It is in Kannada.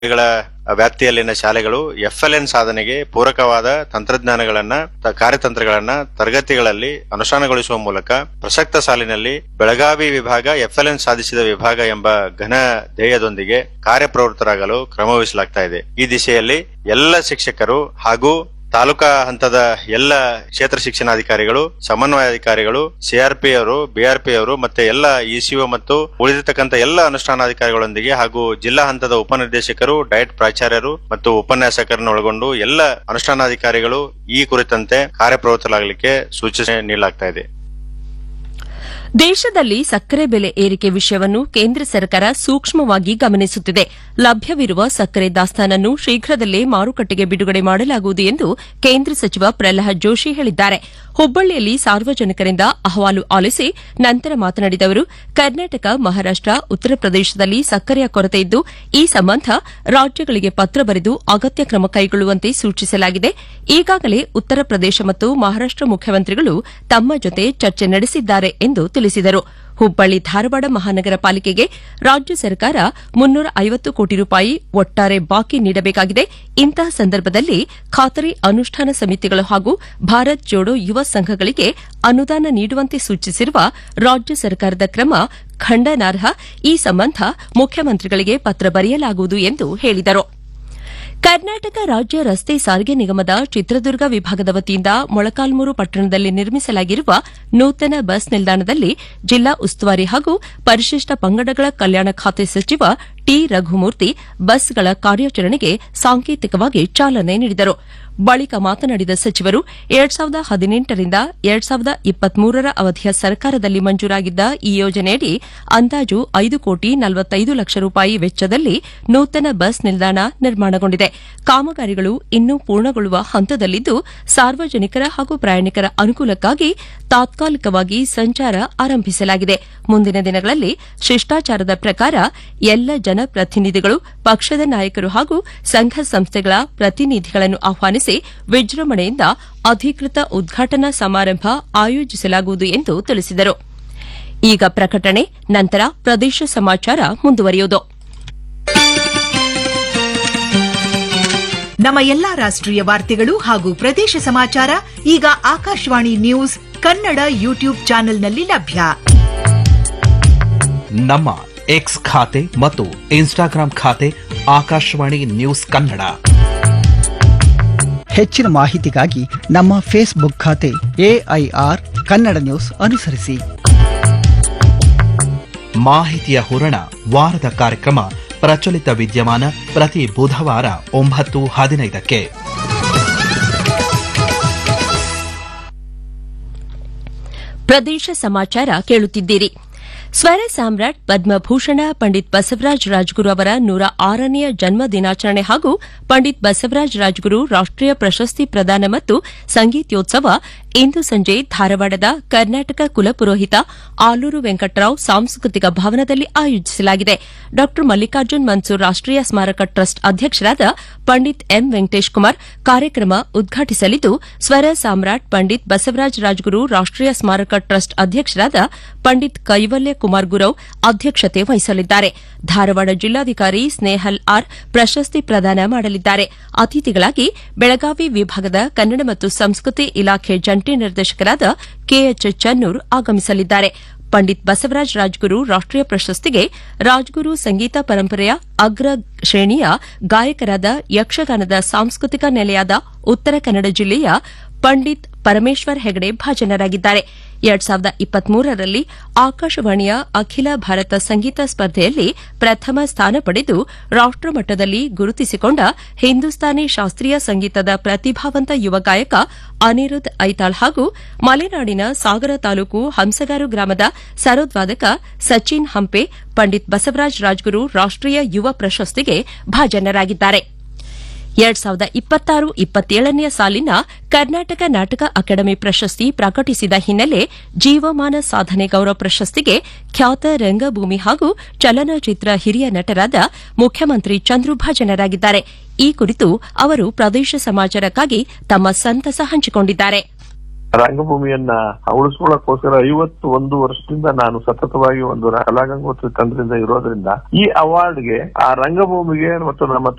ಗಳ ವ್ಯಾಪ್ತಿಯಲ್ಲಿನ ಶಾಲೆಗಳು ಎಫ್ಎಲ್ಎನ್ ಸಾಧನೆಗೆ ಪೂರಕವಾದ ತಂತ್ರಜ್ಞಾನಗಳನ್ನ ತ- ಕಾರ್ಯತಂತ್ರಗಳನ್ನ ತರಗತಿಗಳಲ್ಲಿ ಅನುಷ್ಠಾನಗೊಳಿಸುವ ಮೂಲಕ ಪ್ರಸಕ್ತ ಸಾಲಿನಲ್ಲಿ ಬೆಳಗಾವಿ ವಿಭಾಗ ಎಫ್ಎಲ್ಎನ್ ಸಾಧಿಸಿದ ವಿಭಾಗ ಎಂಬ ಘನ ಧ್ಯೇಯದೊಂದಿಗೆ ಕಾರ್ಯಪ್ರವೃತ್ತರಾಗಲು ಕ್ರಮವಹಿಸಲಾಗ್ತಾ ಇದೆ ಈ ದಿಶೆಯಲ್ಲಿ ಎಲ್ಲ ಶಿಕ್ಷಕರು ಹಾಗೂ ತಾಲೂಕಾ ಹಂತದ ಎಲ್ಲ ಕ್ಷೇತ್ರ ಶಿಕ್ಷಣಾಧಿಕಾರಿಗಳು ಸಮನ್ವಯಾಧಿಕಾರಿಗಳು ಸಿಆರ್ಪಿ ಅವರು ಬಿಆರ್ಪಿ ಅವರು ಮತ್ತೆ ಎಲ್ಲ ಇಸಿಒ ಮತ್ತು ಉಳಿದಿರ್ತಕ್ಕಂಥ ಎಲ್ಲ ಅನುಷ್ಠಾನಾಧಿಕಾರಿಗಳೊಂದಿಗೆ ಹಾಗೂ ಜಿಲ್ಲಾ ಹಂತದ ಉಪನಿರ್ದೇಶಕರು ಡಯಟ್ ಪ್ರಾಚಾರ್ಯರು ಮತ್ತು ಉಪನ್ಯಾಸಕರನ್ನು ಒಳಗೊಂಡು ಎಲ್ಲ ಅನುಷ್ಠಾನಾಧಿಕಾರಿಗಳು ಈ ಕುರಿತಂತೆ ಕಾರ್ಯಪ್ರವೃತ್ತರಾಗಲಿಕ್ಕೆ ಸೂಚನೆ ನೀಡಲಾಗ್ತಾ ಇದೆ ದೇಶದಲ್ಲಿ ಸಕ್ಕರೆ ಬೆಲೆ ಏರಿಕೆ ವಿಷಯವನ್ನು ಕೇಂದ್ರ ಸರ್ಕಾರ ಸೂಕ್ಷ್ಮವಾಗಿ ಗಮನಿಸುತ್ತಿದೆ ಲಭ್ಯವಿರುವ ಸಕ್ಕರೆ ದಾಸ್ತಾನನ್ನು ಶೀಘ್ರದಲ್ಲೇ ಮಾರುಕಟ್ಟೆಗೆ ಬಿಡುಗಡೆ ಮಾಡಲಾಗುವುದು ಎಂದು ಕೇಂದ್ರ ಸಚಿವ ಪ್ರಹ್ಲಾದ್ ಜೋಶಿ ಹೇಳಿದ್ದಾರೆ ಹುಬ್ಬಳ್ಳಿಯಲ್ಲಿ ಸಾರ್ವಜನಿಕರಿಂದ ಅಹವಾಲು ಆಲಿಸಿ ನಂತರ ಮಾತನಾಡಿದ ಅವರು ಕರ್ನಾಟಕ ಮಹಾರಾಷ್ಟ ಉತ್ತರ ಪ್ರದೇಶದಲ್ಲಿ ಸಕ್ಕರೆಯ ಕೊರತೆ ಇದ್ದು ಈ ಸಂಬಂಧ ರಾಜ್ಯಗಳಿಗೆ ಪತ್ರ ಬರೆದು ಅಗತ್ಯ ಕ್ರಮ ಕೈಗೊಳ್ಳುವಂತೆ ಸೂಚಿಸಲಾಗಿದೆ ಈಗಾಗಲೇ ಉತ್ತರ ಪ್ರದೇಶ ಮತ್ತು ಮಹಾರಾಷ್ಟ ಮುಖ್ಯಮಂತ್ರಿಗಳು ತಮ್ಮ ಜೊತೆ ಚರ್ಚೆ ನಡೆಸಿದ್ದಾರೆ ಎಂದು ತಿಳಿಸಿದರು ಹುಬ್ಬಳ್ಳಿ ಧಾರವಾಡ ಮಹಾನಗರ ಪಾಲಿಕೆಗೆ ರಾಜ್ಯ ಸರ್ಕಾರ ಮುನ್ನೂರ ಐವತ್ತು ಕೋಟಿ ರೂಪಾಯಿ ಒಟ್ಟಾರೆ ಬಾಕಿ ನೀಡಬೇಕಾಗಿದೆ ಇಂತಹ ಸಂದರ್ಭದಲ್ಲಿ ಖಾತರಿ ಅನುಷ್ಠಾನ ಸಮಿತಿಗಳು ಹಾಗೂ ಭಾರತ್ ಜೋಡೋ ಯುವ ಸಂಘಗಳಿಗೆ ಅನುದಾನ ನೀಡುವಂತೆ ಸೂಚಿಸಿರುವ ರಾಜ್ಯ ಸರ್ಕಾರದ ಕ್ರಮ ಖಂಡನಾರ್ಹ ಈ ಸಂಬಂಧ ಮುಖ್ಯಮಂತ್ರಿಗಳಿಗೆ ಪತ್ರ ಬರೆಯಲಾಗುವುದು ಎಂದು ಹೇಳಿದರು ಕರ್ನಾಟಕ ರಾಜ್ಯ ರಸ್ತೆ ಸಾರಿಗೆ ನಿಗಮದ ಚಿತ್ರದುರ್ಗ ವಿಭಾಗದ ವತಿಯಿಂದ ಮೊಳಕಾಲ್ಮೂರು ಪಟ್ಟಣದಲ್ಲಿ ನಿರ್ಮಿಸಲಾಗಿರುವ ನೂತನ ಬಸ್ ನಿಲ್ದಾಣದಲ್ಲಿ ಜಿಲ್ಲಾ ಉಸ್ತುವಾರಿ ಹಾಗೂ ಪರಿಶಿಷ್ಟ ಪಂಗಡಗಳ ಕಲ್ಯಾಣ ಖಾತೆ ಸಚಿವ ಟಿ ರಘುಮೂರ್ತಿ ಬಸ್ಗಳ ಕಾರ್ಯಾಚರಣೆಗೆ ಸಾಂಕೇತಿಕವಾಗಿ ಚಾಲನೆ ನೀಡಿದರು ಬಳಿಕ ಮಾತನಾಡಿದ ಸಚಿವರು ಎರಡ್ ಸಾವಿರದ ಹದಿನೆಂಟರಿಂದ ಎರಡ್ ಸಾವಿರದ ಇಪ್ಪತ್ಮೂರರ ಅವಧಿಯ ಸರ್ಕಾರದಲ್ಲಿ ಮಂಜೂರಾಗಿದ್ದ ಈ ಯೋಜನೆಯಡಿ ಅಂದಾಜು ಐದು ಕೋಟಿ ನಲವತ್ತೈದು ಲಕ್ಷ ರೂಪಾಯಿ ವೆಚ್ಚದಲ್ಲಿ ನೂತನ ಬಸ್ ನಿಲ್ದಾಣ ನಿರ್ಮಾಣಗೊಂಡಿದೆ ಕಾಮಗಾರಿಗಳು ಇನ್ನೂ ಪೂರ್ಣಗೊಳ್ಳುವ ಹಂತದಲ್ಲಿದ್ದು ಸಾರ್ವಜನಿಕರ ಹಾಗೂ ಪ್ರಯಾಣಿಕರ ಅನುಕೂಲಕ್ಕಾಗಿ ತಾತ್ಕಾಲಿಕವಾಗಿ ಸಂಚಾರ ಆರಂಭಿಸಲಾಗಿದೆ ಮುಂದಿನ ದಿನಗಳಲ್ಲಿ ಶಿಷ್ಟಾಚಾರದ ಪ್ರಕಾರ ಎಲ್ಲ ಜನಪ್ರತಿನಿಧಿಗಳು ಪಕ್ಷದ ನಾಯಕರು ಹಾಗೂ ಸಂಘ ಸಂಸ್ಥೆಗಳ ಪ್ರತಿನಿಧಿಗಳನ್ನು ಆಹ್ವಾನಿಸಿ ವಿಜೃಂಭಣೆಯಿಂದ ಅಧಿಕೃತ ಉದ್ಘಾಟನಾ ಸಮಾರಂಭ ಆಯೋಜಿಸಲಾಗುವುದು ಎಂದು ತಿಳಿಸಿದರು ಈಗ ಪ್ರಕಟಣೆ ನಂತರ ಪ್ರದೇಶ ಸಮಾಚಾರ ಮುಂದುವರಿಯುವುದು ನಮ್ಮ ಎಲ್ಲಾ ರಾಷ್ಟ್ರೀಯ ವಾರ್ತೆಗಳು ಹಾಗೂ ಪ್ರದೇಶ ಸಮಾಚಾರ ಈಗ ಆಕಾಶವಾಣಿ ನ್ಯೂಸ್ ಕನ್ನಡ ಯೂಟ್ಯೂಬ್ ಚಾನೆಲ್ನಲ್ಲಿ ಲಭ್ಯ ನಮ್ಮ ಎಕ್ಸ್ ಖಾತೆ ಮತ್ತು ಇನ್ಸ್ಟಾಗ್ರಾಂ ಖಾತೆ ಆಕಾಶವಾಣಿ ನ್ಯೂಸ್ ಕನ್ನಡ ಹೆಚ್ಚಿನ ಮಾಹಿತಿಗಾಗಿ ನಮ್ಮ ಫೇಸ್ಬುಕ್ ಖಾತೆ ಎಐಆರ್ ಕನ್ನಡ ನ್ಯೂಸ್ ಅನುಸರಿಸಿ ಮಾಹಿತಿಯ ಹೂರಣ ವಾರದ ಕಾರ್ಯಕ್ರಮ ಪ್ರಚಲಿತ ವಿದ್ಯಮಾನ ಪ್ರತಿ ಬುಧವಾರ ಒಂಬತ್ತು ಹದಿನೈದಕ್ಕೆ ಪ್ರದೇಶ ಸಮಾಚಾರ ಕೇಳುತ್ತಿದ್ದೀರಿ ಸ್ವರ ಸಾಮ್ರಾಟ್ ಪದ್ಮಭೂಷಣ ಪಂಡಿತ್ ಬಸವರಾಜ ರಾಜ್ಗುರು ಅವರ ನೂರ ಆರನೆಯ ಜನ್ಮ ದಿನಾಚರಣೆ ಹಾಗೂ ಪಂಡಿತ್ ಬಸವರಾಜ ರಾಜ್ಗುರು ರಾಷ್ಟೀಯ ಪ್ರಶಸ್ತಿ ಪ್ರದಾನ ಮತ್ತು ಸಂಗೀತೋತ್ಸವ ಇಂದು ಸಂಜೆ ಧಾರವಾಡದ ಕರ್ನಾಟಕ ಕುಲಪುರೋಹಿತ ಆಲೂರು ವೆಂಕಟರಾವ್ ಸಾಂಸ್ಕೃತಿಕ ಭವನದಲ್ಲಿ ಆಯೋಜಿಸಲಾಗಿದೆ ಡಾ ಮಲ್ಲಿಕಾರ್ಜುನ್ ಮನ್ಸೂರ್ ರಾಷ್ಟೀಯ ಸ್ಮಾರಕ ಟ್ರಸ್ಟ್ ಅಧ್ಯಕ್ಷರಾದ ಪಂಡಿತ್ ಎಂ ವೆಂಕಟೇಶ್ ಕುಮಾರ್ ಕಾರ್ಯಕ್ರಮ ಉದ್ಘಾಟಿಸಲಿದ್ದು ಸ್ವರ ಸಾಮ್ರಾಟ್ ಪಂಡಿತ್ ಬಸವರಾಜ ರಾಜ್ಗುರು ರಾಷ್ಟೀಯ ಸ್ಮಾರಕ ಟ್ರಸ್ಟ್ ಅಧ್ಯಕ್ಷರಾದ ಪಂಡಿತ್ ಕೈವಲ್ಯ ಕುಮಾರ್ ಗುರವ್ ಅಧ್ಯಕ್ಷತೆ ವಹಿಸಲಿದ್ದಾರೆ ಧಾರವಾಡ ಜಿಲ್ಲಾಧಿಕಾರಿ ಸ್ನೇಹಲ್ ಆರ್ ಪ್ರಶಸ್ತಿ ಪ್ರದಾನ ಮಾಡಲಿದ್ದಾರೆ ಅತಿಥಿಗಳಾಗಿ ಬೆಳಗಾವಿ ವಿಭಾಗದ ಕನ್ನಡ ಮತ್ತು ಸಂಸ್ಕೃತಿ ಇಲಾಖೆ ಜಂಟಿ ನಿರ್ದೇಶಕರಾದ ಕೆಎಚ್ ಚನ್ನೂರ್ ಆಗಮಿಸಲಿದ್ದಾರೆ ಪಂಡಿತ್ ಬಸವರಾಜ ರಾಜ್ಗುರು ರಾಷ್ಟೀಯ ಪ್ರಶಸ್ತಿಗೆ ರಾಜ್ಗುರು ಸಂಗೀತ ಪರಂಪರೆಯ ಅಗ್ರ ಶ್ರೇಣಿಯ ಗಾಯಕರಾದ ಯಕ್ಷಗಾನದ ಸಾಂಸ್ಕೃತಿಕ ನೆಲೆಯಾದ ಉತ್ತರ ಕನ್ನಡ ಜಿಲ್ಲೆಯ ಪಂಡಿತ್ ಪರಮೇಶ್ವರ್ ಹೆಗಡೆ ಭಾಜನರಾಗಿದ್ದಾರೆ ಎರಡ್ ಸಾವಿರದ ಇಪ್ಪತ್ಮೂರರಲ್ಲಿ ಆಕಾಶವಾಣಿಯ ಅಖಿಲ ಭಾರತ ಸಂಗೀತ ಸ್ಪರ್ಧೆಯಲ್ಲಿ ಪ್ರಥಮ ಸ್ಥಾನ ಪಡೆದು ರಾಷ್ಟಮಟ್ಟದಲ್ಲಿ ಗುರುತಿಸಿಕೊಂಡ ಹಿಂದೂಸ್ತಾನಿ ಶಾಸ್ತ್ರೀಯ ಸಂಗೀತದ ಪ್ರತಿಭಾವಂತ ಯುವ ಗಾಯಕ ಅನಿರುದ್ಧ್ ಐತಾಳ್ ಹಾಗೂ ಮಲೆನಾಡಿನ ಸಾಗರ ತಾಲೂಕು ಹಂಸಗಾರು ಗ್ರಾಮದ ಸರೋದ್ವಾದಕ ಸಚಿನ್ ಹಂಪೆ ಪಂಡಿತ್ ಬಸವರಾಜ ರಾಜ್ಗುರು ರಾಷ್ಟೀಯ ಯುವ ಪ್ರಶಸ್ತಿಗೆ ಭಾಜನರಾಗಿದ್ದಾರೆ ಎರಡ್ ಸಾವಿರದ ಇಪ್ಪತ್ತಾರು ಇಪ್ಪತ್ತೇಳನೆಯ ಸಾಲಿನ ಕರ್ನಾಟಕ ನಾಟಕ ಅಕಾಡೆಮಿ ಪ್ರಶಸ್ತಿ ಪ್ರಕಟಿಸಿದ ಹಿನ್ನೆಲೆ ಜೀವಮಾನ ಸಾಧನೆ ಗೌರವ ಪ್ರಶಸ್ತಿಗೆ ಖ್ಯಾತ ರಂಗಭೂಮಿ ಹಾಗೂ ಚಲನಚಿತ್ರ ಹಿರಿಯ ನಟರಾದ ಮುಖ್ಯಮಂತ್ರಿ ಚಂದ್ರು ಭಾಜನರಾಗಿದ್ದಾರೆ ಈ ಕುರಿತು ಅವರು ಪ್ರದೇಶ ಸಮಾಚಾರಕ್ಕಾಗಿ ತಮ್ಮ ಸಂತಸ ಹಂಚಿಕೊಂಡಿದ್ದಾರೆ ರಂಗಭೂಮಿಯನ್ನ ಉಳಿಸ್ಕೊಳ್ಳೋಕೋಸ್ಕರ ಐವತ್ತು ಒಂದು ವರ್ಷದಿಂದ ನಾನು ಸತತವಾಗಿ ಒಂದು ಕಲಾಗಂಗೋತ್ರಿ ತಂಡದಿಂದ ಇರೋದ್ರಿಂದ ಈ ಅವಾರ್ಡ್ಗೆ ಆ ರಂಗಭೂಮಿಗೆ ಮತ್ತು ನಮ್ಮ